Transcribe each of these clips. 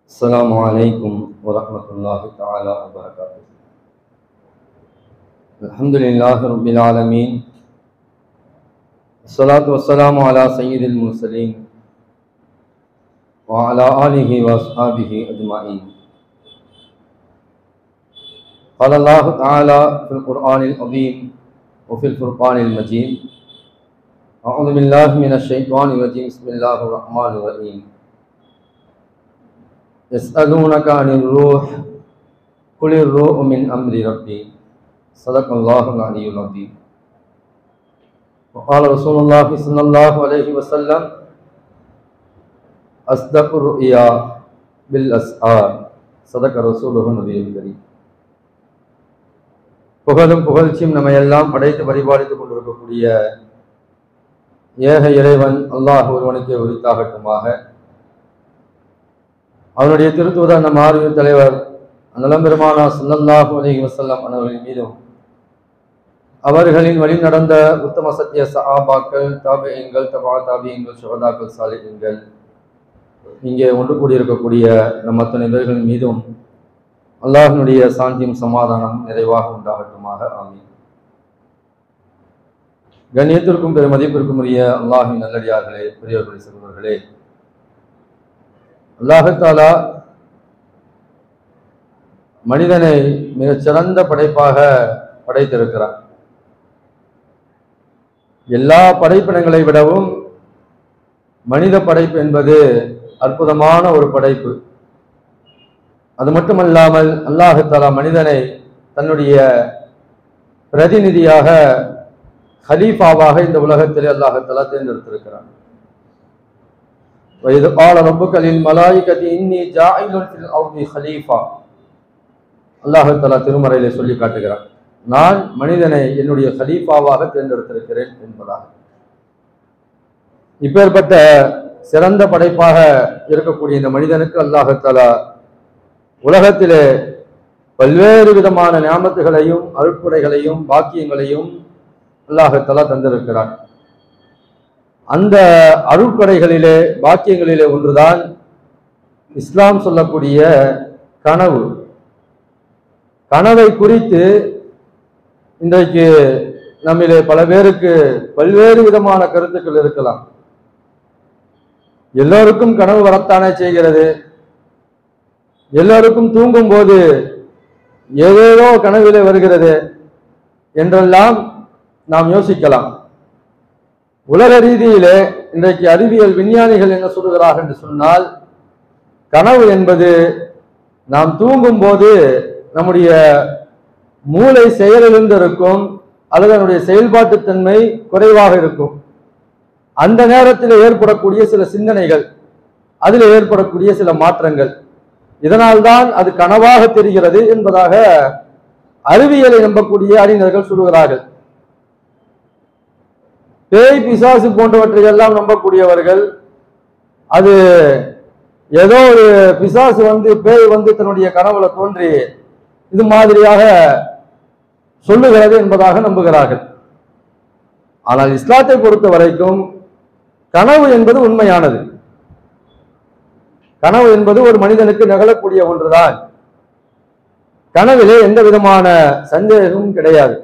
السلام عليكم ورحمة الله تعالى وبركاته الحمد لله رب العالمين الصلاة والسلام على سيد المرسلين وعلى آله وأصحابه أجمعين قال الله تعالى في القرآن العظيم وفي الفرقان المجيد أعوذ بالله من الشيطان الرجيم بسم الله الرحمن الرحيم يسألونك عن الروح قل الروح من أمر ربي صدق الله العلي العظيم وقال رسول الله صلى الله عليه وسلم أصدق الرؤيا بالأسعار صدق رسوله النبي الكريم புகழும் புகழ்ச்சியும் நம்ம எல்லாம் படைத்து பரிபாலித்துக் கொண்டிருக்கக்கூடிய ஏக இறைவன் அல்லாஹ் ஒருவனுக்கே உரித்தாகட்டுமாக அவனுடைய திருத்துவதர் நம் ஆர்வீர் தலைவர் நலம்பெருமானா சல்லல்லாஹு அலைஹி வஸல்லம் அவர்களின் மீதும் அவர்களின் வழி நடந்த உத்தம சத்திய சஹாபாக்கள் தாபியங்கள் தபா தாபியங்கள் சுகதாக்கள் சாலிகங்கள் இங்கே ஒன்று கூடியிருக்கக்கூடிய நம் அத்தனை பேர்களின் மீதும் அல்லாஹினுடைய சாந்தியும் சமாதானம் நிறைவாக உண்டாகட்டுமாக ஆமீன் கண்ணியத்திற்கும் பெரும் மதிப்பிற்கும் உரிய அல்லாஹின் நல்லடியார்களே பெரியவர்களே சிறுவர்களே அல்லாஹாலா மனிதனை மிகச் சிறந்த படைப்பாக படைத்திருக்கிறார் எல்லா படைப்பினங்களை விடவும் மனித படைப்பு என்பது அற்புதமான ஒரு படைப்பு அது மட்டுமல்லாமல் அல்லாஹாலா மனிதனை தன்னுடைய பிரதிநிதியாக ஹலீஃபாவாக இந்த உலகத்திலே அல்லாஹாலா தேர்ந்தெடுத்திருக்கிறான் وإذ قال ربك للملائكة إني جاعل في الأرض خليفة அல்லாஹ் தலா திருமறையிலே சொல்லி காட்டுகிறான் நான் மனிதனை என்னுடைய ஹலீஃபாவாக தேர்ந்தெடுத்திருக்கிறேன் என்பதாக இப்பேற்பட்ட சிறந்த படைப்பாக இருக்கக்கூடிய இந்த மனிதனுக்கு அல்லாஹாலா உலகத்திலே பல்வேறு விதமான ஞாபகங்களையும் அருட்புடைகளையும் பாக்கியங்களையும் அல்லாஹாலா தந்திருக்கிறான் அந்த அருட்கடைகளிலே பாக்கியங்களிலே ஒன்றுதான் இஸ்லாம் சொல்லக்கூடிய கனவு கனவை குறித்து இன்றைக்கு நம்மிலே பல பேருக்கு பல்வேறு விதமான கருத்துக்கள் இருக்கலாம் எல்லோருக்கும் கனவு வரத்தானே செய்கிறது எல்லோருக்கும் தூங்கும் போது ஏதேதோ கனவிலே வருகிறது என்றெல்லாம் நாம் யோசிக்கலாம் உலக ரீதியிலே இன்றைக்கு அறிவியல் விஞ்ஞானிகள் என்ன சொல்லுகிறார்கள் என்று சொன்னால் கனவு என்பது நாம் தூங்கும் போது நம்முடைய மூளை செயலிழந்து இருக்கும் அல்லது அதனுடைய செயல்பாட்டு தன்மை குறைவாக இருக்கும் அந்த நேரத்தில் ஏற்படக்கூடிய சில சிந்தனைகள் அதில் ஏற்படக்கூடிய சில மாற்றங்கள் இதனால்தான் அது கனவாக தெரிகிறது என்பதாக அறிவியலை நம்பக்கூடிய அறிஞர்கள் சொல்லுகிறார்கள் பேய் பிசாசு போன்றவற்றை எல்லாம் நம்பக்கூடியவர்கள் அது ஏதோ ஒரு பிசாசு வந்து பேய் வந்து தன்னுடைய கனவுல தோன்றி இது மாதிரியாக சொல்லுகிறது என்பதாக நம்புகிறார்கள் ஆனால் இஸ்லாத்தை பொறுத்த வரைக்கும் கனவு என்பது உண்மையானது கனவு என்பது ஒரு மனிதனுக்கு நிகழக்கூடிய ஒன்றுதான் கனவிலே எந்த விதமான சந்தேகமும் கிடையாது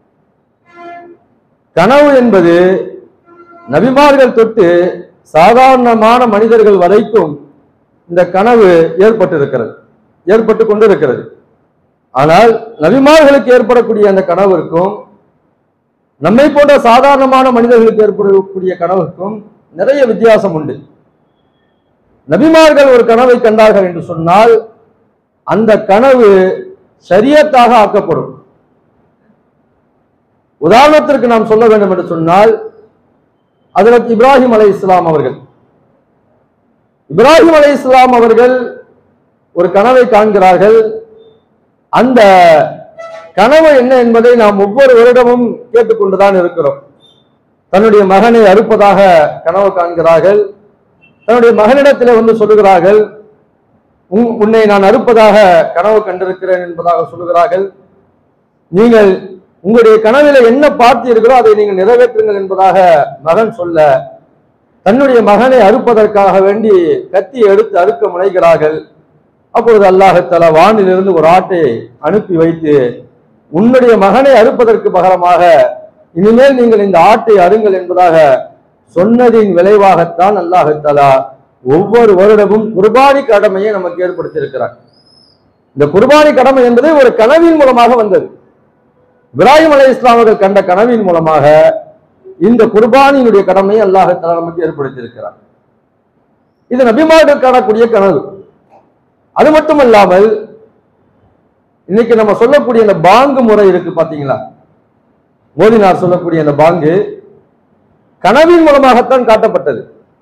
கனவு என்பது நபிமார்கள் தொட்டு சாதாரணமான மனிதர்கள் வரைக்கும் இந்த கனவு ஏற்பட்டிருக்கிறது ஏற்பட்டு கொண்டிருக்கிறது ஆனால் நபிமார்களுக்கு ஏற்படக்கூடிய அந்த கனவிற்கும் நம்மை போன்ற சாதாரணமான மனிதர்களுக்கு ஏற்படக்கூடிய கனவுக்கும் நிறைய வித்தியாசம் உண்டு நபிமார்கள் ஒரு கனவை கண்டார்கள் என்று சொன்னால் அந்த கனவு சரியத்தாக ஆக்கப்படும் உதாரணத்திற்கு நாம் சொல்ல வேண்டும் என்று சொன்னால் அதற்கு இப்ராஹிம் அலை இஸ்லாம் அவர்கள் இப்ராஹிம் அலை இஸ்லாம் அவர்கள் ஒரு கனவை காண்கிறார்கள் அந்த கனவு என்ன என்பதை நாம் ஒவ்வொரு வருடமும் கேட்டுக்கொண்டுதான் இருக்கிறோம் தன்னுடைய மகனை அறுப்பதாக கனவு காண்கிறார்கள் தன்னுடைய மகனிடத்திலே வந்து சொல்லுகிறார்கள் உன்னை நான் அறுப்பதாக கனவு கண்டிருக்கிறேன் என்பதாக சொல்லுகிறார்கள் நீங்கள் உங்களுடைய கனவில என்ன பார்த்தீர்களோ அதை நீங்கள் நிறைவேற்றுங்கள் என்பதாக மகன் சொல்ல தன்னுடைய மகனை அறுப்பதற்காக வேண்டி கத்தி எடுத்து அறுக்க முனைகிறார்கள் அப்பொழுது அல்லாஹத்தாலா வானிலிருந்து ஒரு ஆட்டை அனுப்பி வைத்து உன்னுடைய மகனை அறுப்பதற்கு பகரமாக இனிமேல் நீங்கள் இந்த ஆட்டை அருங்கள் என்பதாக சொன்னதின் விளைவாகத்தான் அல்லாஹத்தாலா ஒவ்வொரு வருடமும் குர்பானி கடமையை நமக்கு ஏற்படுத்தியிருக்கிறார் இந்த குர்பானி கடமை என்பது ஒரு கனவின் மூலமாக வந்தது இப்ராஹிம் அலை இஸ்லாமர்கள் கண்ட கனவின் மூலமாக இந்த குர்பானியினுடைய கடமையை அல்லாஹத்தாலா நமக்கு ஏற்படுத்தியிருக்கிறார் இது நபிமார்கள் காணக்கூடிய கனவு அது மட்டுமல்லாமல் இன்னைக்கு நம்ம சொல்லக்கூடிய இந்த பாங்கு முறை இருக்கு பாத்தீங்களா மோதினார் சொல்லக்கூடிய அந்த பாங்கு கனவின் மூலமாகத்தான் காட்டப்பட்டது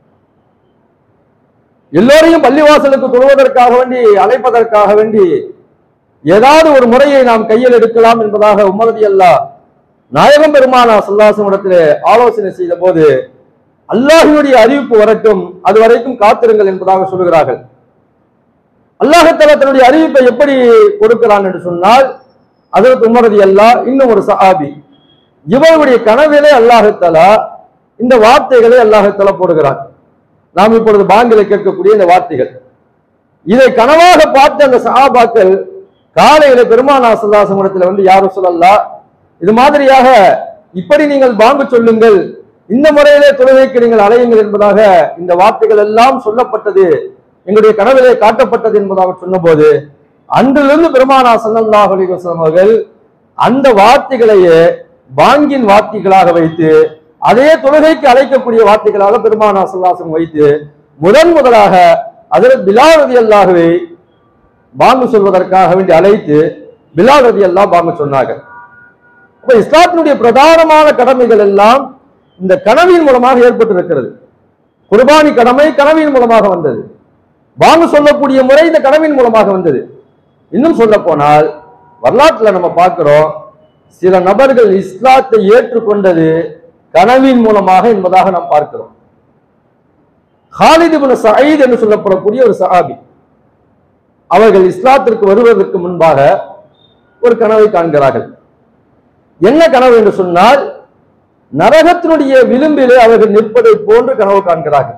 எல்லோரையும் பள்ளிவாசலுக்கு தொழுவதற்காக வேண்டி அழைப்பதற்காக வேண்டி ஏதாவது ஒரு முறையை நாம் கையில் எடுக்கலாம் என்பதாக உமரதி அல்லா நாயகம் பெருமானா சல்லாசம் இடத்திலே ஆலோசனை செய்த போது அல்லாஹினுடைய அறிவிப்பு வரட்டும் அது வரைக்கும் காத்திருங்கள் என்பதாக சொல்லுகிறார்கள் அல்லாஹத்தலா தன்னுடைய அறிவிப்பை எப்படி கொடுக்கிறான் என்று சொன்னால் அதற்கு உமரதி அல்லா இன்னும் ஒரு சஹாபி இவருடைய கனவிலே அல்லாஹத்தலா இந்த வார்த்தைகளை அல்லாஹத்தலா போடுகிறான் நாம் இப்பொழுது பாங்கில கேட்கக்கூடிய இந்த வார்த்தைகள் இதை கனவாக பார்த்த அந்த சஹாபாக்கள் காலையில பெருமானா சல்லாசமடத்துல வந்து யாரும் சொல்லலா இது மாதிரியாக இப்படி நீங்கள் பாங்கு சொல்லுங்கள் இந்த முறையிலே தொழுகைக்கு நீங்கள் அலையுங்கள் என்பதாக இந்த வார்த்தைகள் எல்லாம் சொல்லப்பட்டது எங்களுடைய கனவிலே காட்டப்பட்டது என்பதாக சொன்னபோது அன்றிலிருந்து பெருமானா சல்லல்லாஹு அலைஹி வஸல்லம் அவர்கள் அந்த வார்த்தைகளையே பாங்கின் வார்த்தைகளாக வைத்து அதே தொழுகைக்கு அழைக்கக்கூடிய வார்த்தைகளாக பெருமானா சல்லாசம் வைத்து முதன் முதலாக அதில் பிலால் ரதி அல்லாஹுவை பாங்கு சொல்வதற்காக வேண்டி அழைத்து பிலால் ரதி அல்லாஹ் பாங்கு சொன்னார்கள் அப்ப இஸ்லாத்தினுடைய பிரதானமான கடமைகள் எல்லாம் இந்த கனவின் மூலமாக ஏற்பட்டிருக்கிறது குர்பானி கடமை கனவின் மூலமாக வந்தது பாங்கு சொல்லக்கூடிய முறை இந்த கனவின் மூலமாக வந்தது இன்னும் சொல்ல போனால் வரலாற்றுல நம்ம பார்க்கிறோம் சில நபர்கள் இஸ்லாத்தை ஏற்றுக்கொண்டது கனவின் மூலமாக என்பதாக நாம் பார்க்கிறோம் ஹாலித் இப்னு சயீத் என்று சொல்லப்படக்கூடிய ஒரு சஹாபி அவர்கள் இஸ்லாத்திற்கு வருவதற்கு முன்பாக ஒரு கனவை காண்கிறார்கள் என்ன கனவு என்று சொன்னால் நரகத்தினுடைய விளிம்பிலே அவர்கள் நிற்பதை போன்று கனவு காண்கிறார்கள்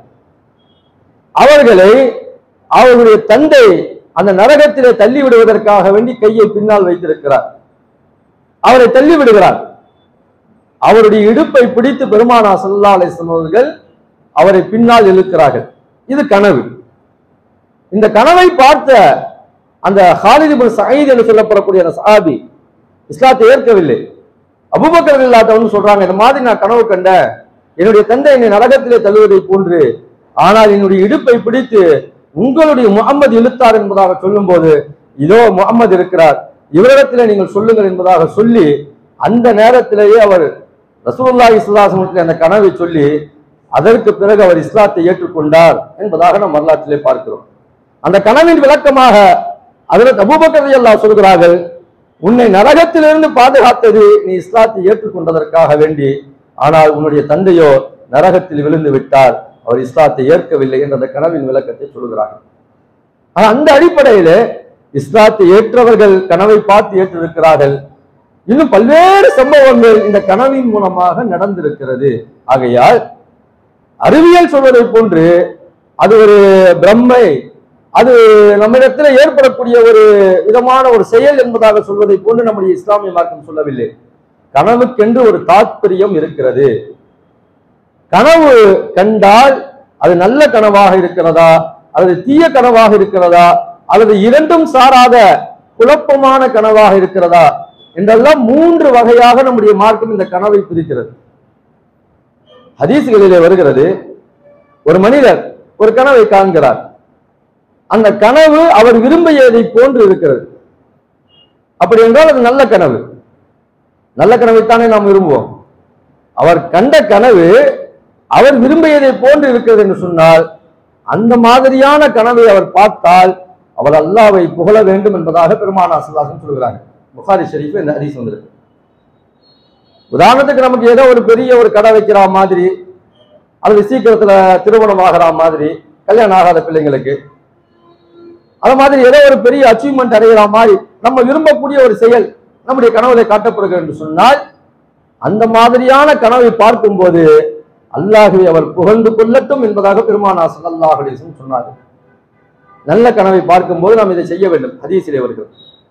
அவர்களை அவர்களுடைய தந்தை அந்த நரகத்திலே தள்ளி விடுவதற்காக வேண்டி கையை பின்னால் வைத்திருக்கிறார் அவரை தள்ளி விடுகிறார் அவருடைய இடுப்பை பிடித்து பெருமானா சல்லா அலிஸ்லாம் அவர்கள் அவரை பின்னால் இழுக்கிறார்கள் இது கனவு இந்த கனவை பார்த்த அந்த ஹாலித் இப்னு சயீத் என்று சொல்லப்படக்கூடிய அந்த சஹாபி இஸ்லாத்தை ஏற்கவில்லை அபூபக்கர் இல்லாதவன் சொல்றாங்க இந்த மாதிரி நான் கனவு கண்டேன் என்னுடைய தந்தை என்னை நரகத்திலே தள்ளுவதை போன்று ஆனால் என்னுடைய இடுப்பை பிடித்து உங்களுடைய முகம்மது இழுத்தார் என்பதாக சொல்லும்போது இதோ முகம்மது இருக்கிறார் இவரிடத்திலே நீங்கள் சொல்லுங்கள் என்பதாக சொல்லி அந்த நேரத்திலேயே அவர் ரசூலுல்லாஹி இஸ்லாசமத்தில் அந்த கனவை சொல்லி அதற்கு பிறகு அவர் இஸ்லாத்தை ஏற்றுக்கொண்டார் என்பதாக நாம் வரலாற்றிலே பார்க்கிறோம் அந்த கனவின் விளக்கமாக அதில் அபூபக்கர் அல்லாஹ் சொல்கிறார்கள் உன்னை நரகத்திலிருந்து பாதுகாத்தது நீ இஸ்லாத்தை ஏற்றுக்கொண்டதற்காக வேண்டி ஆனால் உன்னுடைய தந்தையோ நரகத்தில் விழுந்து விட்டார் அவர் இஸ்லாத்தை ஏற்கவில்லை என்ற அந்த கனவின் விளக்கத்தை சொல்கிறார்கள் ஆனா அந்த அடிப்படையில இஸ்லாத்தை ஏற்றவர்கள் கனவை பார்த்து ஏற்றிருக்கிறார்கள் இன்னும் பல்வேறு சம்பவங்கள் இந்த கனவின் மூலமாக நடந்திருக்கிறது ஆகையால் அறிவியல் சொல்வதை போன்று அது ஒரு பிரம்மை அது நம்மிடத்தில் ஏற்படக்கூடிய ஒரு விதமான ஒரு செயல் என்பதாக சொல்வதை போன்று நம்முடைய இஸ்லாமிய மார்க்கம் சொல்லவில்லை கனவுக்கென்று ஒரு தாத்பரியம் இருக்கிறது கனவு கண்டால் அது நல்ல கனவாக இருக்கிறதா அல்லது தீய கனவாக இருக்கிறதா அல்லது இரண்டும் சாராத குழப்பமான கனவாக இருக்கிறதா என்றெல்லாம் மூன்று வகையாக நம்முடைய மார்க்கம் இந்த கனவை பிரிக்கிறது ஹதீஸ்களிலே வருகிறது ஒரு மனிதர் ஒரு கனவை காண்கிறார் அந்த கனவு அவர் விரும்பியதை போன்று இருக்கிறது அப்படி என்றால் அது நல்ல கனவு நல்ல கனவைத்தானே நாம் விரும்புவோம் அவர் கண்ட கனவு அவர் விரும்பியதை போன்று இருக்கிறது என்று சொன்னால் அந்த மாதிரியான கனவை அவர் பார்த்தால் அவர் அல்லாவை புகழ வேண்டும் என்பதாக பெருமானா சல்லாசன் சொல்கிறாங்க புகாரி ஷெரீஃப் இந்த ஹதீஸ் வந்திருக்கு உதாரணத்துக்கு நமக்கு ஏதோ ஒரு பெரிய ஒரு கடை வைக்கிற மாதிரி அல்லது சீக்கிரத்துல திருமணம் ஆகிற மாதிரி கல்யாணம் ஆகாத பிள்ளைங்களுக்கு அது மாதிரி ஏதோ ஒரு பெரிய அச்சீவ்மெண்ட் அடைகிற மாதிரி நம்ம விரும்பக்கூடிய ஒரு செயல் நம்முடைய கனவுல காட்டப்படுகிறது என்று சொன்னால் அந்த மாதிரியான கனவை பார்க்கும்போது அல்லாஹுவை அவர் புகழ்ந்து கொள்ளட்டும் என்பதாக பெருமானா ஸல்லல்லாஹு அலைஹி வஸல்லம் சொன்னார் நல்ல கனவை பார்க்கும்போது நாம் இதை செய்ய வேண்டும் ஹதீஸிலே வருகிறது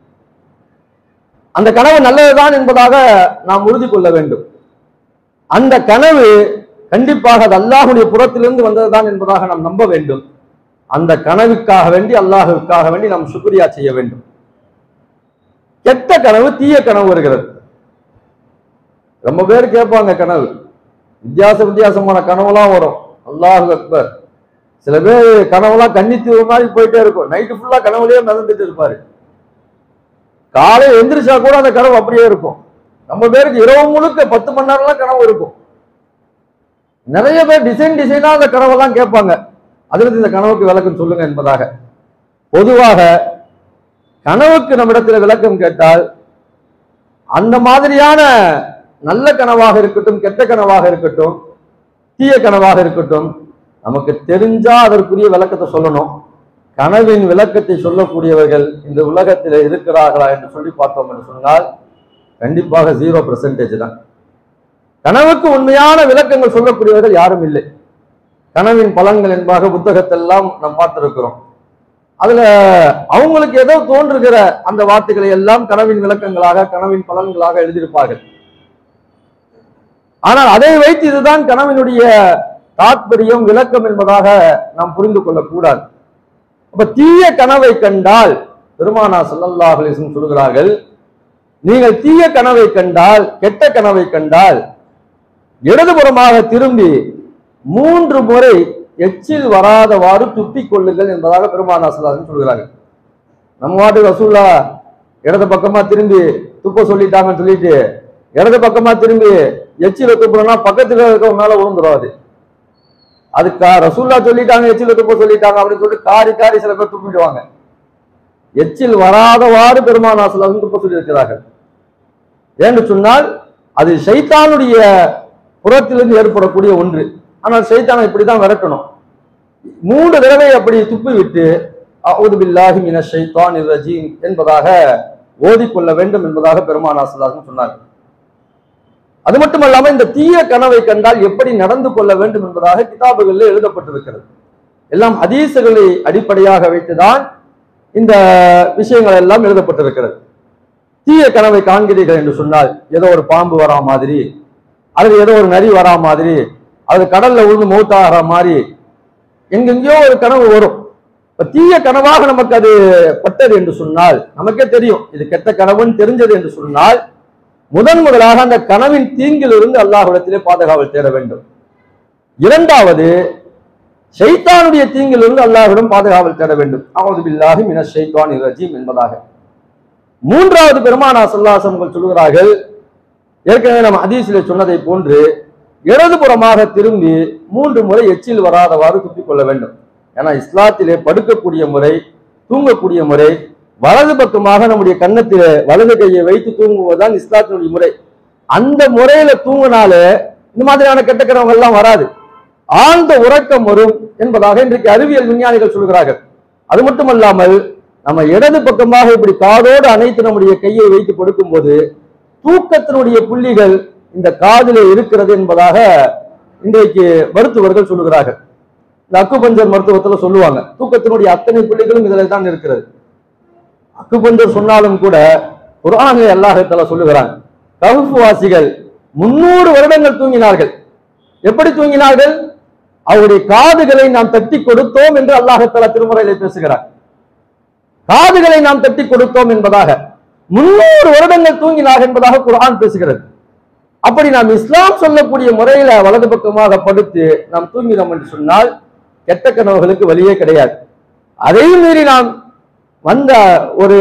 அந்த கனவு நல்லதுதான் என்பதாக நாம் உறுதி கொள்ள வேண்டும் அந்த கனவு கண்டிப்பாக அது அல்லாஹுடைய புறத்திலிருந்து வந்ததுதான் என்பதாக நாம் நம்ப வேண்டும் அந்த கனவுக்காக வேண்டி அல்லாஹுக்காக வேண்டி நாம் சுக்ரியா செய்ய வேண்டும் கெட்ட கனவு தீய கனவு வருகிறது ரொம்ப பேர் கேட்பாங்க கனவு வித்தியாச வித்தியாசமான கனவுலாம் வரும் அல்லாஹ் அக்பர் சில பேர் கனவுலாம் கன்னித்தீவு மாதிரி போயிட்டே இருக்கும் நைட்டு ஃபுல்லா கனவுலயே மிதந்துட்டு இருப்பாரு காலை எந்திரிச்சா கூட அந்த கனவு அப்படியே இருக்கும் நம்ம பேருக்கு இரவு முழுக்க பத்து மணி நேரம்லாம் கனவு இருக்கும் நிறைய பேர் டிசைன் டிசைனா அந்த கனவெல்லாம் கேட்பாங்க அதிலிருந்து இந்த கனவுக்கு விளக்கம் சொல்லுங்க என்பதாக பொதுவாக கனவுக்கு நம்மிடத்தில் விளக்கம் கேட்டால் அந்த மாதிரியான நல்ல கனவாக இருக்கட்டும் கெட்ட கனவாக இருக்கட்டும் தீய கனவாக இருக்கட்டும் நமக்கு தெரிஞ்சா அதற்குரிய விளக்கத்தை சொல்லணும் கனவின் விளக்கத்தை சொல்லக்கூடியவர்கள் இந்த உலகத்தில் இருக்கிறார்களா என்று சொல்லி பார்த்தோம் என்று சொன்னால் கண்டிப்பாக ஜீரோ பெர்சன்டேஜ் தான் கனவுக்கு உண்மையான விளக்கங்கள் சொல்லக்கூடியவர்கள் யாரும் இல்லை கனவின் பலன்கள் என்பதாக புத்தகத்தெல்லாம் நாம் பார்த்திருக்கிறோம் அதுல அவங்களுக்கு ஏதோ தோன்றுகிற அந்த வார்த்தைகளை எல்லாம் கனவின் விளக்கங்களாக கனவின் பலன்களாக எழுதியிருப்பார்கள் ஆனால் அதை வைத்து இதுதான் கனவினுடைய தாத்பரியம் விளக்கம் என்பதாக நாம் புரிந்து கொள்ளக்கூடாது அப்ப தீய கனவை கண்டால் பெருமானா ஸல்லல்லாஹு அலைஹி வஸல்லம் சொல்கிறார்கள் நீங்கள் தீய கனவை கண்டால் கெட்ட கனவை கண்டால் இடதுபுறமாக திரும்பி மூன்று முறை எச்சில் வராதவாறு துப்பிக் கொள்ளுங்கள் என்பதாக பெருமானா ஸல்லல்லாஹு சொல்கிறார்கள் நம்ம வாட்டு ரசூல்லா இடது பக்கமா திரும்பி துப்ப சொல்லிட்டாங்கன்னு சொல்லிட்டு இடது பக்கமா திரும்பி எச்சில துப்புறோம்னா பக்கத்துல இருக்கவங்க மேல விழுந்துரும் அது அதுக்கா ரசூல்லா சொல்லிட்டாங்க எச்சில துப்ப சொல்லிட்டாங்க அப்படின்னு சொல்லிட்டு காரி காரி சில பேர் துப்பிடுவாங்க எச்சில் வராதவாறு பெருமானாசில் வந்து துப்ப சொல்லி இருக்கிறார்கள் ஏன்னு சொன்னால் அது சைத்தானுடைய புறத்திலிருந்து ஏற்படக்கூடிய ஒன்று ஆனால் சைத்தானை இப்படிதான் விரட்டணும் மூன்று தடவை அப்படி துப்பி விட்டு அவுது பில்லாஹி மின ஷைத்தான் ரஜீம் என்பதாக ஓதிக்கொள்ள வேண்டும் என்பதாக பெருமானாசலாசன் சொன்னார் அது மட்டுமல்லாம இந்த தீய கனவை கண்டால் எப்படி நடந்து கொள்ள வேண்டும் என்பதாக கிதாபுகளில் எழுதப்பட்டிருக்கிறது எல்லாம் ஹதீசுகளை அடிப்படையாக வைத்துதான் இந்த விஷயங்கள் எல்லாம் எழுதப்பட்டிருக்கிறது தீய கனவை காண்கிறீர்கள் என்று சொன்னால் ஏதோ ஒரு பாம்பு வரா மாதிரி அல்லது ஏதோ ஒரு நரி வரா மாதிரி அது கடல்ல விழுந்து மௌத்தாகிற மாதிரி எங்கெங்கேயோ ஒரு கனவு வரும் இப்ப தீய கனவாக நமக்கு அது பட்டது என்று சொன்னால் நமக்கே தெரியும் இது கெட்ட கனவுன்னு தெரிஞ்சது என்று சொன்னால் முதன் முதலாக அந்த கனவின் தீங்கிலிருந்து அல்லாஹ்விடத்திலே பாதுகாவல் தேட வேண்டும் இரண்டாவது ஷைத்தானுடைய தீங்கிலிருந்து அல்லாஹ்விடம் பாதுகாவல் தேட வேண்டும் அவது பில்லாஹி மின ஷைத்தான் ரஜீம் என்பதாக மூன்றாவது பெருமானா சொல்லாசங்கள் சொல்கிறார்கள் ஏற்கனவே நம்ம ஹதீஸிலே சொன்னதை போன்று இடதுபுறமாக திரும்பி மூன்று முறை எச்சில் வராதவாறு துப்பிக் கொள்ள வேண்டும் ஏன்னா இஸ்லாத்திலே படுக்கக்கூடிய முறை தூங்கக்கூடிய முறை வலது பக்கமாக நம்முடைய கன்னத்திலே வலது கையை வைத்து தூங்குவதுதான் இஸ்லாத்தினுடைய முறை அந்த முறையில தூங்கினாலே இந்த மாதிரியான கெட்ட கனவுகள் எல்லாம் வராது ஆழ்ந்த உறக்கம் வரும் என்பதாக இன்றைக்கு அறிவியல் விஞ்ஞானிகள் சொல்கிறார்கள் அது மட்டுமல்லாமல் நம்ம இடது பக்கமாக இப்படி காதோடு அணைத்து நம்முடைய கையை வைத்து படுக்கும்போது தூக்கத்தினுடைய புள்ளிகள் இந்த காதிலே இருக்கிறது என்பதாக இன்றைக்கு மருத்துவர்கள் சொல்லுகிறார்கள் இந்த அக்குபஞ்சர் மருத்துவத்துல சொல்லுவாங்க தூக்கத்தினுடைய அத்தனை புள்ளிகளும் இதில் தான் இருக்கிறது அக்குபஞ்சர் சொன்னாலும் கூட குரானிலே அல்லாஹத்தால சொல்லுகிறாங்க கவுஃப் வாசிகள் முன்னூறு வருடங்கள் தூங்கினார்கள் எப்படி தூங்கினார்கள் அவருடைய காதுகளை நாம் தட்டி கொடுத்தோம் என்று அல்லாஹத்தாலா திருமுறையிலே பேசுகிறார் காதுகளை நாம் தட்டி கொடுத்தோம் என்பதாக முன்னூறு வருடங்கள் தூங்கினார் என்பதாக குர்ஆன் பேசுகிறது அப்படி நாம் இஸ்லாம் சொல்லக்கூடிய முறையில வலது பக்கமாக படுத்து நாம் தூங்கினோம் என்று சொன்னால் கெட்ட கனவுகளுக்கு வழியே கிடையாது அதையும் மீறி நாம் வந்த ஒரு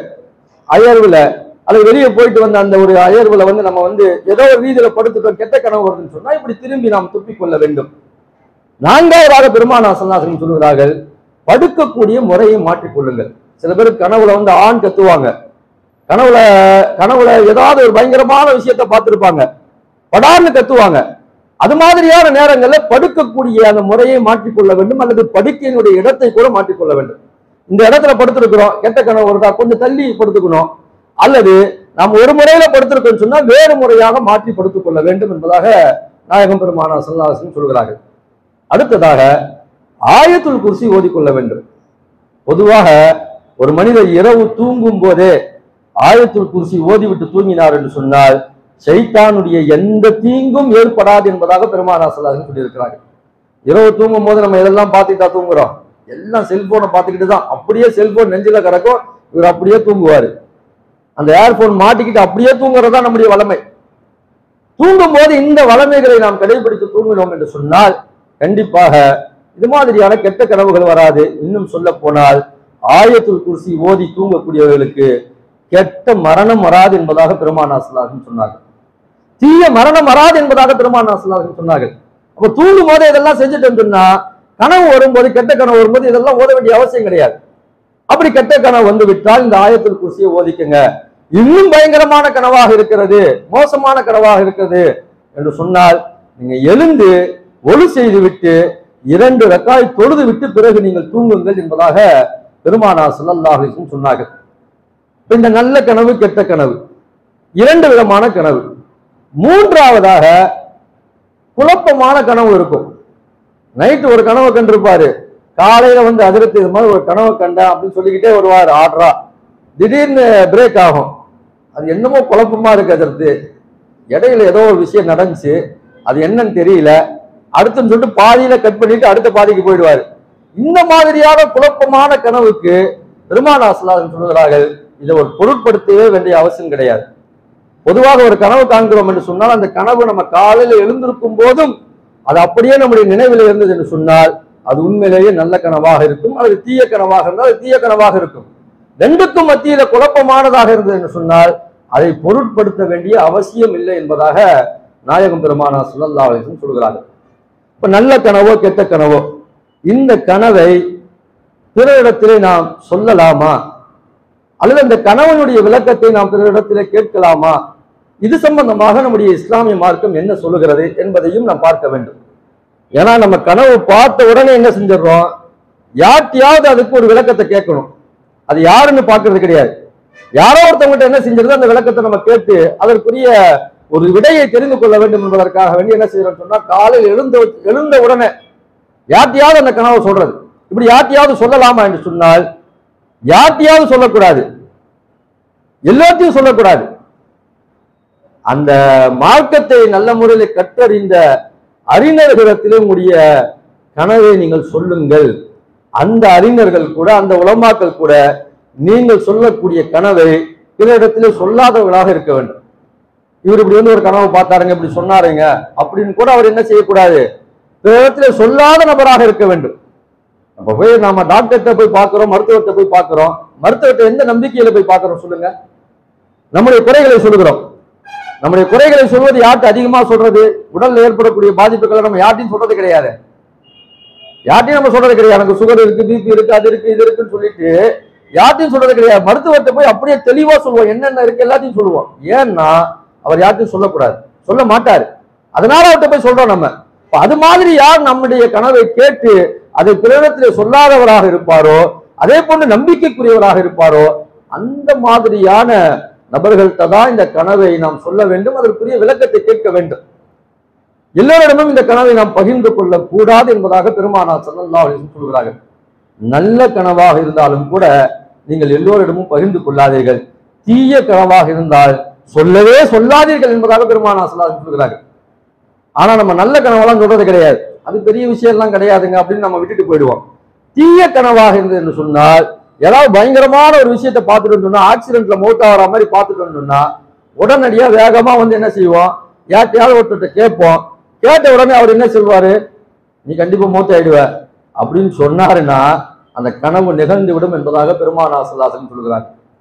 அயர்வுல அல்லது வெளியே போயிட்டு வந்த அந்த ஒரு அயர்வுல வந்து நம்ம வந்து ஏதோ ஒரு ரீதியில படுத்துட்டோம் கெட்ட கனவு வருதுன்னு சொன்னா இப்படி திரும்பி நாம் துப்பிக் கொள்ள வேண்டும் நான்காவதாக பெருமானா சல்லாசனம் சொல்கிறார்கள் படுக்கக்கூடிய முறையை மாற்றிக்கொள்ளுங்கள் சில பேர் கனவுல வந்து ஆண் கத்துவாங்க கனவுல கனவுல ஏதாவது ஒரு பயங்கரமான விஷயத்த பார்த்திருப்பாங்க படார்னு கத்துவாங்க அது மாதிரியான நேரங்கள்ல படுக்கக்கூடிய அந்த முறையை மாற்றிக்கொள்ள வேண்டும் அல்லது படுக்கையினுடைய இடத்தை கூட மாற்றிக்கொள்ள வேண்டும் இந்த இடத்துல படுத்திருக்கிறோம் கெட்ட கனவு வருதா கொஞ்சம் தள்ளி படுத்துக்கணும் அல்லது நாம் ஒரு முறையில படுத்திருக்கோம் சொன்னா வேறு முறையாக மாற்றி படுத்துக் கொள்ள வேண்டும் என்பதாக நாயகம் பெருமானா சல்லாசன் சொல்கிறார்கள் அடுத்ததாக ஆயத்துல் குர்சி ஓதிக்கொள்ள வேண்டும் பொதுவாக ஒரு மனிதர் இரவு தூங்கும் போதே ஆயத்துல் குர்சி ஓதிவிட்டு தூங்கினார் என்று சொன்னால் சைத்தானுடைய எந்த தீங்கும் ஏற்படாது என்பதாக பெருமானா சொல்லாதுன்னு சொல்லியிருக்கிறாங்க இரவு தூங்கும் போது நம்ம எதெல்லாம் பார்த்துக்கிட்டா தூங்குறோம் எல்லாம் செல்போனை பார்த்துக்கிட்டு தான் அப்படியே செல்போன் நெஞ்சில கிடக்கும் இவர் அப்படியே தூங்குவாரு அந்த ஏர்போன் மாட்டிக்கிட்டு அப்படியே தூங்குறதா நம்முடைய வளமை தூங்கும் போது இந்த வளமைகளை நாம் கடைபிடித்து தூங்கினோம் என்று சொன்னால் கண்டிப்பாக இது மாதிரியான கெட்ட கனவுகள் வராது இன்னும் சொல்ல போனால் ஆயத்துல் குர்சி ஓதி தூங்கக்கூடியவர்களுக்கு கெட்ட மரணம் வராது என்பதாக பெருமானா சொல்லார்கள் சொன்னார்கள் தீய மரணம் வராது என்பதாக பெருமானா சொல்லார்கள் சொன்னார்கள் அப்ப தூங்கும் போது இதெல்லாம் செஞ்சுட்டு சொன்னா கனவு வரும்போது கெட்ட கனவு வரும்போது இதெல்லாம் ஓத வேண்டிய அவசியம் கிடையாது அப்படி கெட்ட கனவு வந்து விட்டால் இந்த ஆயத்துல் குர்சியை ஓதிக்குங்க இன்னும் பயங்கரமான கனவாக இருக்கிறது மோசமான கனவாக இருக்கிறது என்று சொன்னால் நீங்க எழுந்து ஒளி செய்து விட்டு இரண்டு ரக்காய் தொழுது விட்டு பிறகு நீங்கள் தூங்குங்கள் என்பதாக பெருமானா ஸல்லல்லாஹு அலைஹி வஸல்லம் சொன்னார்கள் இப்ப இந்த நல்ல கனவு கெட்ட கனவு இரண்டு விதமான கனவு மூன்றாவதாக குழப்பமான கனவு இருக்கும் நைட்டு ஒரு கனவை கண்டிருப்பாரு காலையில வந்து அதிரத்து இது மாதிரி ஒரு கனவை கண்டேன் அப்படின்னு சொல்லிக்கிட்டே வருவார் ஆர்டரா திடீர்னு பிரேக் ஆகும் அது என்னமோ குழப்பமா இருக்கு அதிர்த்து இடையில ஏதோ ஒரு விஷயம் நடந்துச்சு அது என்னன்னு தெரியல அடுத்துன்னு சொல்லிட்டு பாதியில கட் பண்ணிட்டு அடுத்த பாதிக்கு போயிடுவாரு இந்த மாதிரியான குழப்பமான கனவுக்கு பெருமானாசலாதன் சொல்லுகிறார்கள் இதை ஒரு பொருட்படுத்தவே வேண்டிய அவசியம் கிடையாது பொதுவாக ஒரு கனவு காண்கிறோம் என்று சொன்னால் அந்த கனவு நம்ம காலையில எழுந்திருக்கும் போதும் அது அப்படியே நம்முடைய நினைவில் இருந்தது என்று சொன்னால் அது உண்மையிலேயே நல்ல கனவாக இருக்கும் அல்லது தீய கனவாக இருந்தால் அது தீய கனவாக இருக்கும் ரெண்டுக்கும் மத்தியில குழப்பமானதாக இருந்தது என்று சொன்னால் அதை பொருட்படுத்த வேண்டிய அவசியம் இல்லை என்பதாக நாயகம் பெருமானா ஸல்லல்லாஹு அலைஹி வஸல்லம் சொல்கிறார்கள் இப்ப நல்ல கனவோ கெட்ட கனவோ இந்த கனவை பிறரிடத்திலே நாம் சொல்லலாமா அல்லது அந்த கணவனுடைய விளக்கத்தை நாம் பிறரிடத்திலே கேட்கலாமா இது சம்பந்தமாக நம்முடைய இஸ்லாமிய மார்க்கம் என்ன சொல்லுகிறது என்பதையும் நாம் பார்க்க வேண்டும் ஏன்னா நம்ம கனவு பார்த்த உடனே என்ன செஞ்சிடறோம் யார்கிட்டயாவது அதுக்கு ஒரு விளக்கத்தை கேட்கணும் அது யாருன்னு பார்க்கிறது கிடையாது யாரோ ஒருத்தவங்ககிட்ட என்ன செஞ்சிருந்தோ அந்த விளக்கத்தை நம்ம கேட்டு அதற்குரிய ஒரு விடையை தெரிந்து கொள்ள வேண்டும் என்பதற்காக வேண்டி என்ன செய்யறோம்னு சொன்னா காலையில் எழுந்த எழுந்த உடனே யார்கிட்டயாவது அந்த கனவை சொல்றது இப்படி யார்கிட்டயாவது சொல்லலாமா என்று சொன்னால் யார்கிட்டயாவது சொல்லக்கூடாது எல்லாத்தையும் சொல்லக்கூடாது அந்த மார்க்கத்தை நல்ல முறையில் கற்றறிந்த அறிஞர்களிடத்திலே உங்களுடைய கனவை நீங்கள் சொல்லுங்கள் அந்த அறிஞர்கள் கூட அந்த உலமாக்கள் கூட நீங்கள் சொல்லக்கூடிய கனவை பிறரிடத்திலே சொல்லாதவர்களாக இருக்க வேண்டும் இவர் இப்படி வந்து ஒரு கனவை பார்த்தாருங்க இப்படி சொன்னாருங்க அப்படின்னு கூட அவர் என்ன செய்யக்கூடாது பிறரிடத்திலே சொல்லாத நபராக இருக்க வேண்டும் நம்ம போய் நாம டாக்டர்கிட்ட போய் பார்க்கிறோம் மருத்துவர்கிட்ட போய் பார்க்கிறோம் மருத்துவர்கிட்ட எந்த நம்பிக்கையில போய் பார்க்கிறோம் சொல்லுங்க நம்முடைய குறைகளை சொல்லுகிறோம் நம்முடைய குறைகளை சொல்வது யார்கிட்ட அதிகமா சொல்றது உடல்ல ஏற்படக்கூடிய பாதிப்புகளை நம்ம யார்ட்டையும் சொல்றது கிடையாது யார்ட்டையும் நம்ம சொல்றது கிடையாது எனக்கு சுகர் இருக்கு பிபி இருக்கு அது இருக்கு இது இருக்குன்னு சொல்லிட்டு யார்ட்டையும் சொல்றது கிடையாது மருத்துவர்கிட்ட போய் அப்படியே தெளிவா சொல்லுவோம் என்னென்ன இருக்கு எல்லாத்தையும் சொல்லுவோம் ஏன்னா அவர் யார்ட்டையும் சொல்லக்கூடாது சொல்ல மாட்டாரு அதனால அவர்கிட்ட போய் சொல்றோம் நம்ம இப்ப அது மாதிரி யார் நம்முடைய கனவை கேட்டு அதை பிறரிடத்திலே சொல்லாதவராக இருப்பாரோ அதே போன்று நம்பிக்கைக்குரியவராக இருப்பாரோ அந்த மாதிரியான நபர்கள்ட்ட தான் இந்த கனவை நாம் சொல்ல வேண்டும் அதற்குரிய விளக்கத்தை கேட்க வேண்டும் எல்லோரிடமும் இந்த கனவை நாம் பகிர்ந்து கொள்ள கூடாது என்பதாக பெருமானார் ஸல்லல்லாஹு அலைஹி வஸல்லம் சொல்கிறார்கள் நல்ல கனவாக இருந்தாலும் கூட நீங்கள் எல்லோரிடமும் பகிர்ந்து கொள்ளாதீர்கள் தீய கனவாக இருந்தால் சொல்லவே சொல்லாதீர்கள் என்பதாக பெருமானார் ஸல்லல்லாஹு அலைஹி வஸல்லம் சொல்கிறார்கள் ஆனா நம்ம நல்ல கனவெல்லாம் சொல்றது கிடையாது அது பெரிய விஷயம் எல்லாம் கிடையாதுங்க அப்படின்னு நம்ம விட்டுட்டு போயிடுவோம் தீய கனவாக இருந்தது என்று சொன்னால் ஏதாவது பயங்கரமான ஒரு விஷயத்தை பார்த்துட்டு சொன்னா ஆக்சிடென்ட்ல மௌத்தா வர மாதிரி பார்த்துட்டு சொன்னா உடனடியா வேகமா வந்து என்ன செய்வோம் யார்ட்டையாவது ஒருத்தர்கிட்ட கேட்போம் கேட்ட உடனே அவர் என்ன சொல்வாரு நீ கண்டிப்பா மூத்த ஆயிடுவ அப்படின்னு சொன்னாருன்னா அந்த கனவு நிகழ்ந்து விடும் என்பதாக பெருமானா சல்லாசன் சொல்கிறார்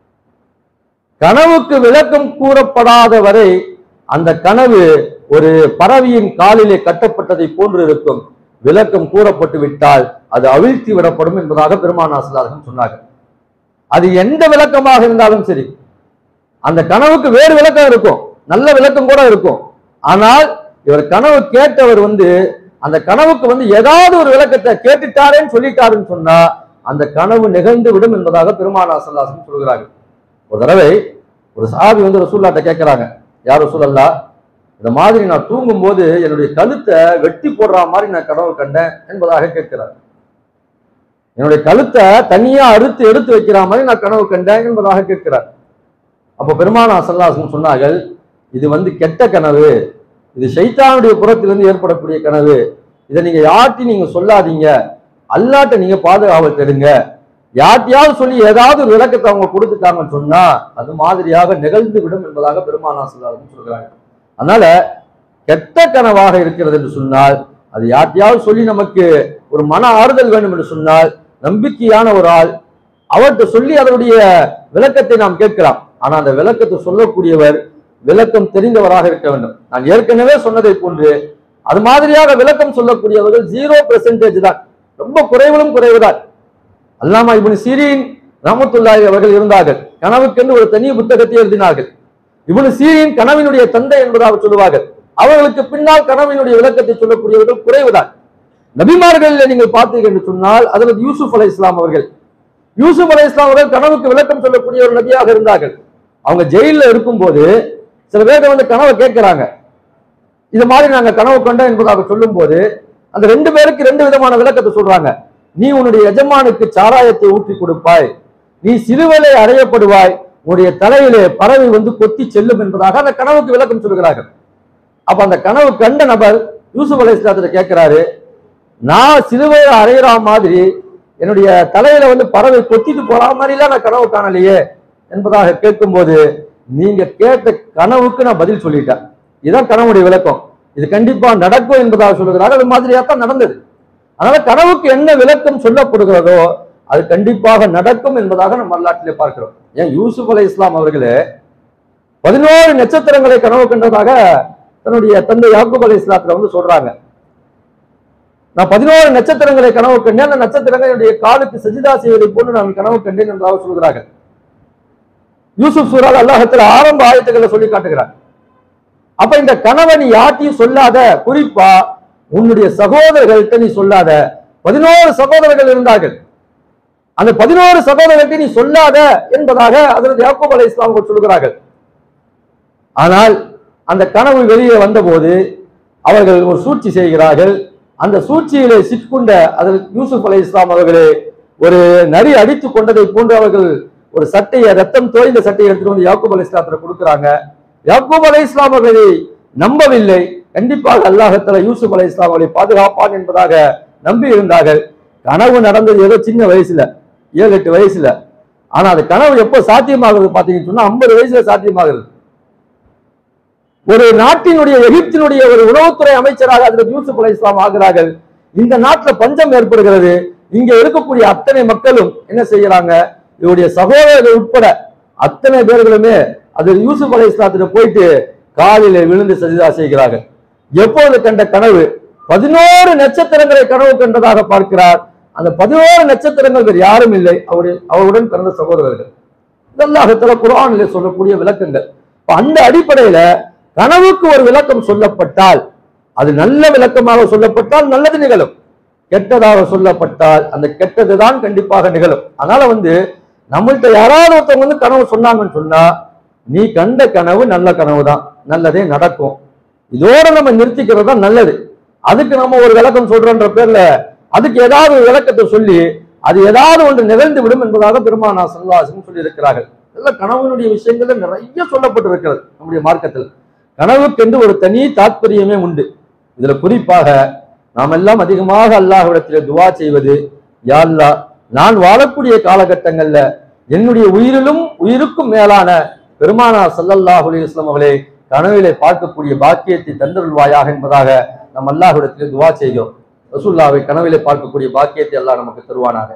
கனவுக்கு விளக்கம் கூறப்படாத வரை அந்த கனவு ஒரு பறவையின் காலிலே கட்டப்பட்டதை போன்று இருக்கும் விளக்கம் கூறப்பட்டு விட்டால் அது அவிழ்த்தி விடப்படும் என்பதாக பெருமானாசிலார்கள் சொன்னார்கள் அது எந்த விளக்கமாக இருந்தாலும் சரி அந்த கனவுக்கு வேறு விளக்கம் இருக்கும் நல்ல விளக்கம் கூட இருக்கும் ஆனால் இவர் கனவு கேட்டவர் வந்து அந்த கனவுக்கு வந்து ஏதாவது ஒரு விளக்கத்தை கேட்டுட்டாரேன்னு சொல்லிட்டாருன்னு சொன்னா அந்த கனவு நிகழ்ந்து விடும் என்பதாக பெருமானாசல்லாசன் சொல்கிறார்கள் ஒரு தடவை ஒரு சாபி வந்து ரசூல்லாட்ட கேட்கிறாங்க யார் ரசூலல்லா இந்த மாதிரி நான் தூங்கும்போது என்னுடைய கழுத்தை வெட்டி போடுற மாதிரி நான் கனவு கண்டேன் என்பதாக கேட்கிறார் என்னுடைய கழுத்தை தனியா அறுத்து எடுத்து வைக்கிற மாதிரி நான் கனவு கண்டேன் என்பதாக கேட்கிறார் அப்போ பெருமானா சல்லாசன் சொன்னார்கள் இது வந்து கெட்ட கனவு இது ஷைத்தானுடைய புறத்திலிருந்து ஏற்படக்கூடிய கனவு இதை நீங்க யார்ட்டையும் நீங்க சொல்லாதீங்க அல்லாட்ட நீங்க பாதுகாவல் தேடுங்க யார்ட்டையாவது சொல்லி ஏதாவது ஒரு விளக்கத்தை அவங்க கொடுத்துட்டாங்கன்னு சொன்னா அது மாதிரியாக நிகழ்ந்து விடும் என்பதாக பெருமானா சல்லாசன் சொல்கிறாங்க அதனால கெட்ட கனவாக இருக்கிறது என்று சொன்னால் அது யார்ட்டையாவது சொல்லி நமக்கு ஒரு மன ஆறுதல் வேண்டும் என்று சொன்னால் நம்பிக்கையான ஒரு ஆள் அவர்கிட்ட சொல்லி அதனுடைய விளக்கத்தை நாம் கேட்கலாம் ஆனா அந்த விளக்கத்தை சொல்லக்கூடியவர் விளக்கம் தெரிந்தவராக இருக்க வேண்டும் நான் ஏற்கனவே சொன்னதை போன்று அது மாதிரியாக விளக்கம் சொல்லக்கூடியவர்கள் ஜீரோ பெர்சன்டேஜ் தான் ரொம்ப குறைவிலும் குறைவுதான் அல்லாமா இப்னு சீரின் ரஹமத்துல்லாஹி அவர்கள் இருந்தார்கள் கனவுக்கென்று ஒரு தனி புத்தகத்தை எழுதினார்கள் இப்னு சீரின் கனவினுடைய தந்தை என்பதாக சொல்லுவார்கள் அவர்களுக்கு பின்னால் கனவினுடைய விளக்கத்தை சொல்லக்கூடியவர்கள் குறைவுதான் நபிமார்களில் நீங்கள் பார்த்தீர்கள் என்று சொன்னால் அதில் யூசுப் அலை இஸ்லாம் அவர்கள் யூசுப் அலை இஸ்லாம் அவர்கள் கனவுக்கு விளக்கம் சொல்லக்கூடிய ஒரு நபியாக இருந்தார்கள் அவங்க ஜெயிலில் இருக்கும்போது சில பேர் வந்து கனவை கேட்கிறாங்க இது மாதிரி நாங்க கனவு கண்டோம் என்பதாக சொல்லும்போது அந்த ரெண்டு பேருக்கு ரெண்டு விதமான விளக்கத்தை சொல்றாங்க நீ உன்னுடைய எஜமானுக்கு சாராயத்தை ஊற்றி கொடுப்பாய் நீ சிறுவலை அறையப்படுவாய் உன்னுடைய தலையிலே பறவை வந்து கொத்தி செல்லும் என்பதாக அந்த கனவுக்கு விளக்கம் சொல்கிறார்கள் அப்ப அந்த கனவு கண்ட நபர் யூசுப் அலை இஸ்லாத்துல கேட்கிறாரு நான் சிலுவையில அறையிற மாதிரி என்னுடைய தலையில வந்து பறவை கொத்திட்டு போற மாதிரிலாம் நான் கனவு காணலையே என்பதாக கேட்கும்போது நீங்க கேட்ட கனவுக்கு நான் பதில் சொல்லிட்டேன் இதுதான் கனவுடைய விளக்கம் இது கண்டிப்பா நடக்கும் என்பதாக சொல்லுகிறார் அது மாதிரியா தான் நடந்தது அதனால கனவுக்கு என்ன விளக்கம் சொல்லப்படுகிறதோ அது கண்டிப்பாக நடக்கும் என்பதாக நம்ம வரலாற்றிலே பார்க்கிறோம் ஏன் யூசுப் அலை இஸ்லாம் அவர்களே பதினோரு நட்சத்திரங்களை கனவு கண்டதாக தன்னுடைய தந்தை யாக்கூப் அலை இஸ்லாத்துல வந்து சொல்றாங்க நான் பதினோரு நட்சத்திரங்களை கனவு கண்டேன் அந்த நட்சத்திரங்கள் என்னுடைய காலுக்கு சஜிதா செய்வதை போன்று நான் கனவு கண்டேன் என்பதாக சொல்கிறார்கள் யூசுப் சூரால் அல்லாஹத்துல ஆரம்ப ஆயத்துக்களை சொல்லி காட்டுகிறார் அப்ப இந்த கனவை நீ யார்ட்டையும் சொல்லாத குறிப்பா உன்னுடைய சகோதரர்கள்ட்ட நீ சொல்லாத பதினோரு சகோதரர்கள் இருந்தார்கள் அந்த பதினோரு சகோதரர்கிட்ட நீ சொல்லாத என்பதாக அதற்கு யாக்கூப் அலை இஸ்லாம் அவர்கள் சொல்கிறார்கள் ஆனால் அந்த கனவு வெளியே வந்தபோது அவர்கள் ஒரு சூழ்ச்சி செய்கிறார்கள் அந்த சூழ்ச்சியிலே சிக்கொண்ட அதில் யூசுப் அலை இஸ்லாம் அவர்களே ஒரு நரி அடித்து கொண்டதை போன்று அவர்கள் ஒரு சட்டையை ரத்தம் தோய்ந்த சட்டையை எடுத்துட்டு வந்து யாக்கூப் அலை இஸ்லாத்துல கொடுக்குறாங்க யாக்கூப் அலை இஸ்லாம் அவர்களை நம்பவில்லை கண்டிப்பாக அல்லாஹத்துல யூசுப் அலை இஸ்லாம் அவர்களை பாதுகாப்பான் என்பதாக நம்பி இருந்தார்கள் கனவு நடந்தது ஏதோ சின்ன வயசுல ஏழு எட்டு வயசுல ஆனா அது கனவு எப்போ சாத்தியமாகுது பாத்தீங்கன்னு சொன்னா ஐம்பது வயசுல சாத்தியமாகுது ஒரு நாட்டினுடைய எகிப்தினுடைய ஒரு உணவுத்துறை அமைச்சராக அதில் யூசுப் அலை இஸ்லாம் ஆகிறார்கள் இந்த நாட்டுல பஞ்சம் ஏற்படுகிறது இங்க இருக்கக்கூடிய அத்தனை மக்களும் என்ன செய்யறாங்க இவருடைய சகோதரர்கள் உட்பட அத்தனை பேர்களுமே அது யூசுப் அலை இஸ்லாத்துல போயிட்டு காலிலே விழுந்து சஜிதா செய்கிறார்கள் எப்போது கண்ட கனவு பதினோரு நட்சத்திரங்களை கனவு கண்டதாக பார்க்கிறார் அந்த பதினோரு நட்சத்திரங்கள் வேறு யாரும் இல்லை அவருடைய அவருடன் பிறந்த சகோதரர்கள் இதெல்லாகத்துல குரானிலே சொல்லக்கூடிய விளக்கங்கள் இப்ப அந்த அடிப்படையில கனவுக்கு ஒரு விளக்கம் சொல்லப்பட்டால் அது நல்ல விளக்கமாக சொல்லப்பட்டால் நல்லது நிகழும் கெட்டதாக சொல்லப்பட்டால் அந்த கெட்டது தான் கண்டிப்பாக நிகழும் அதனால வந்து நம்மள்ட்ட யாராவது ஒருத்தவங்க வந்து கனவு சொன்னாங்கன்னு சொன்னா நீ கண்ட கனவு நல்ல கனவு தான் நல்லதே நடக்கும் இதோட நம்ம நிறுத்திக்கிறது தான் நல்லது அதுக்கு நம்ம ஒரு விளக்கம் சொல்றோன்ற பேர்ல அதுக்கு ஏதாவது ஒரு விளக்கத்தை சொல்லி அது ஏதாவது ஒன்று நிகழ்ந்து விடும் என்பதாக பெருமானா சல்லாசன் சொல்லி இருக்கிறார்கள் இதெல்லாம் கனவுனுடைய விஷயங்கள்ல நிறைய சொல்லப்பட்டிருக்கிறது நம்முடைய மார்க்கத்தில் கனவுக்கென்று ஒரு தனி தாத்பரியமே உண்டு இதுல குறிப்பாக நாம் எல்லாம் அதிகமாக அல்லாஹ்விடத்திலே துவா செய்வது யா அல்லாஹ் நான் வாழக்கூடிய காலகட்டங்கள்ல என்னுடைய உயிரிலும் உயிருக்கும் மேலான பெருமானா சல்லல்லாஹு அலைஹி வஸல்லம் அவர்களை கனவிலே பார்க்கக்கூடிய பாக்கியத்தை தந்தருள்வாயாக என்பதாக நம் அல்லாஹ்விடத்திலே துவா செய்கிறோம் ரசூல்லாவை கனவிலே பார்க்கக்கூடிய பாக்கியத்தை அல்லாஹ் நமக்கு தருவானாக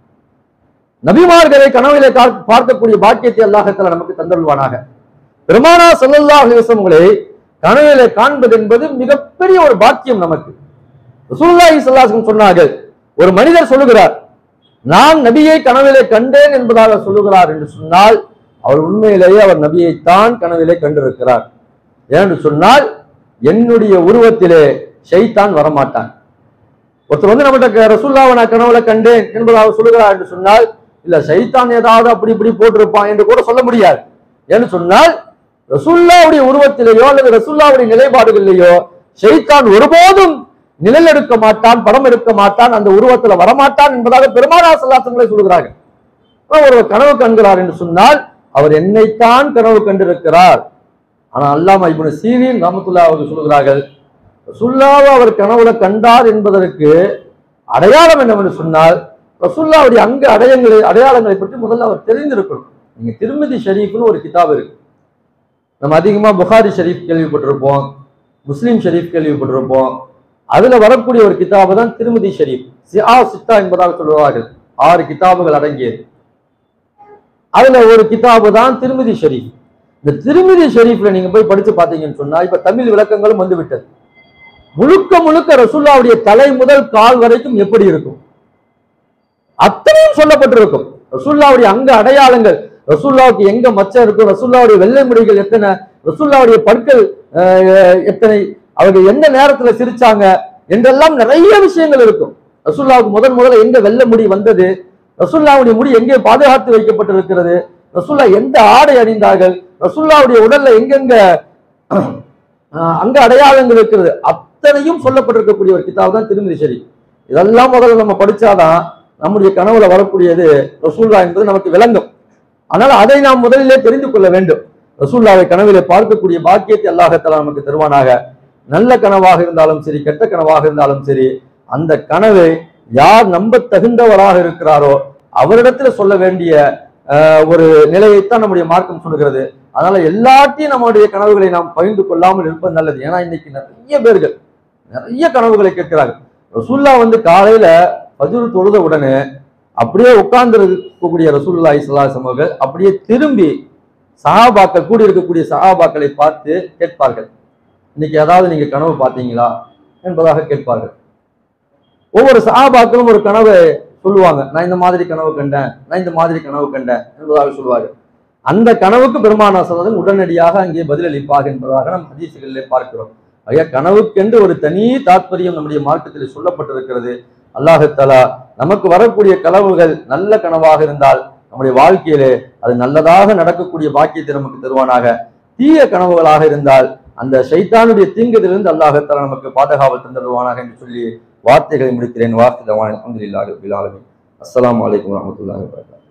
நபிமார்களை கனவிலே கா- பார்க்கக்கூடிய பாக்கியத்தை அல்லாஹத்துல நமக்கு தந்தருள்வானாக பெருமானா சல்லல்லாஹு அலைஹி வஸல்லம் அவர்களை கனவிலே காண்பது என்பது மிகப்பெரிய ஒரு பாக்கியம் நமக்கு ரசூலுல்லாஹி ஸல்லல்லாஹு அலைஹி வஸல்லம் சொன்னார்கள் ஒரு மனிதர் சொல்லுகிறார் நான் நபியை கனவிலே கண்டேன் என்பதாக சொல்லுகிறார் என்று சொன்னால் அவர் உண்மையிலேயே அவர் நபியைத்தான் கனவிலே கண்டிருக்கிறார் ஏன்னு சொன்னால் என்னுடைய உருவத்திலே ஷைத்தான் வரமாட்டான் ஒருத்தர் வந்து நம்மகிட்ட ரசூல்லாவை நான் கனவுல கண்டேன் என்பதாக சொல்லுகிறார் என்று சொன்னால் இல்ல சைத்தான் ஏதாவது அப்படி இப்படி போட்டிருப்பான் என்று கூட சொல்ல முடியாது ஏன்னு சொன்னால் ரசூல்லாவுடைய உருவத்திலேயோ அல்லது ரசூல்லாவுடைய நிலைப்பாடுகளிலேயோ ஷைத்தான் ஒருபோதும் நிழல் எடுக்க மாட்டான் படம் எடுக்க மாட்டான் அந்த உருவத்துல வரமாட்டான் என்பதாக பெருமானா சல்லாசங்களை சொல்கிறார்கள் அப்ப ஒருவர் கனவு காண்கிறார் என்று சொன்னால் அவர் என்னைத்தான் கனவு கண்டிருக்கிறார் ஆனா அல்லாம இப்னு சீரின் ரஹமத்துல்லா அவர்கள் சொல்கிறார்கள் ரசுல்லாவை அவர் கனவுல கண்டார் என்பதற்கு அடையாளம் என்னவென்று சொன்னால் ரசுல்லாவுடைய அங்க அடையங்களை அடையாளங்களை பற்றி முதல்ல அவர் தெரிந்திருக்கணும் நீங்க திருமதி ஷரீஃப்னு ஒரு கிதாப் இருக்கு நம்ம அதிகமா புகாரி ஷரீஃப் கேள்விப்பட்டிருப்போம் முஸ்லீம் ஷரீஃப் கேள்விப்பட்டிருப்போம் அதுல வரக்கூடிய ஒரு கிதாபு தான் திருமதி ஷரீஃப் சிஆ சித்தா என்பதாக சொல்லுவார்கள் ஆறு கிதாபுகள் அடங்கியது அதுல ஒரு கிதாபு தான் திருமதி ஷரீஃப் இந்த திருமதி ஷரீஃப்ல நீங்க போய் படிச்சு பார்த்தீங்கன்னு சொன்னா இப்ப தமிழ் விளக்கங்களும் வந்து விட்டது முழுக்க முழுக்க ரசூல்லாவுடைய தலை முதல் கால் வரைக்கும் எப்படி இருக்கும் அத்தனையும் சொல்லப்பட்டிருக்கும் ரசூல்லாவுடைய அங்க அடையாளங்கள் ரசூல்லாவுக்கு எங்க மச்சம் இருக்கும் ரசூல்லாவுடைய வெள்ளை முடிகள் எத்தனை ரசூல்லாவுடைய பற்கள் அஹ், எத்தனை அவர்கள் எந்த நேரத்துல சிரிச்சாங்க என்றெல்லாம் நிறைய விஷயங்கள் இருக்கும் ரசூல்லாவுக்கு முதன் முதல்ல எங்க வெள்ளை முடி வந்தது ரசூல்லாவுடைய முடி எங்கே பாதுகாத்து வைக்கப்பட்டிருக்கிறது ரசூல்லா எந்த ஆடை அணிந்தார்கள் ரசூல்லாவுடைய உடல்ல எங்கெங்க அஹ், அங்க அடையாளங்கள் இருக்கிறது அத்தனையும் சொல்லப்பட்டிருக்கக்கூடிய ஒரு கிதாப் தான் திருமதி சரி இதெல்லாம் முதல்ல நம்ம படிச்சாதான் நம்முடைய கனவுல வரக்கூடியது ரசூல்லா என்பது நமக்கு விளங்கும் அதனால அதை நாம் முதலிலே தெரிந்து கொள்ள வேண்டும் ரசூல்லாவை கனவிலே பார்க்கக்கூடிய பாக்கியத்தை அல்லாஹத்தாலா நமக்கு தருவானாக நல்ல கனவாக இருந்தாலும் சரி கெட்ட கனவாக இருந்தாலும் சரி அந்த கனவை யார் நம்ப தகுந்தவராக இருக்கிறாரோ அவரிடத்துல சொல்ல வேண்டிய அஹ், ஒரு நிலையைத்தான் நம்முடைய மார்க்கம் சொல்லுகிறது அதனால எல்லாத்தையும் நம்முடைய கனவுகளை நாம் பகிர்ந்து கொள்ளாமல் இருப்பது நல்லது ஏன்னா இன்னைக்கு நிறைய பேர்கள் நிறைய கனவுகளை கேட்கிறார்கள் ரசூல்லா வந்து காலையில பஜுர் தொழுத உடனே அப்படியே உட்கார்ந்து இருக்கக்கூடிய ரசூல்லா இஸ்லாம் அவர்கள் அப்படியே திரும்பி சஹாபாக்கள் கூடி இருக்கக்கூடிய சஹாபாக்களை பார்த்து கேட்பார்கள் இன்னைக்கு ஏதாவது நீங்க கனவு பார்த்தீங்களா என்பதாக கேட்பார்கள் ஒவ்வொரு சஹாபாக்களும் ஒரு கனவை சொல்லுவாங்க நான் இந்த மாதிரி கனவு கண்டேன் நான் இந்த மாதிரி கனவு கண்டேன் என்பதாக சொல்லுவார்கள் அந்த கனவுக்கு பெருமானா சதன் உடனடியாக அங்கே பதிலளிப்பாக என்பதாக நம் ஹதீசுகளிலே பார்க்கிறோம் ஐயா கனவுக்கென்று ஒரு தனி தாத்பரியம் நம்முடைய மார்க்கத்தில் சொல்லப்பட்டிருக்கிறது அல்லாஹத்தாலா நமக்கு வரக்கூடிய கனவுகள் நல்ல கனவாக இருந்தால் நம்முடைய வாழ்க்கையிலே அது நல்லதாக நடக்கக்கூடிய பாக்கியத்தை நமக்கு தருவானாக தீய கனவுகளாக இருந்தால் அந்த ஷைத்தானுடைய தீங்கதிலிருந்து அல்லாஹத்தாலா நமக்கு பாதுகாவல் தந்துடுவானாக என்று சொல்லி வார்த்தைகளை முடிக்கிறேன் வார்த்தை அலமதுல்லாஹி ரபில் ஆலமீன் அஸ்ஸலாமு அலைக்கும் வரஹ்மத்துல்லாஹி வபரகாத்துஹு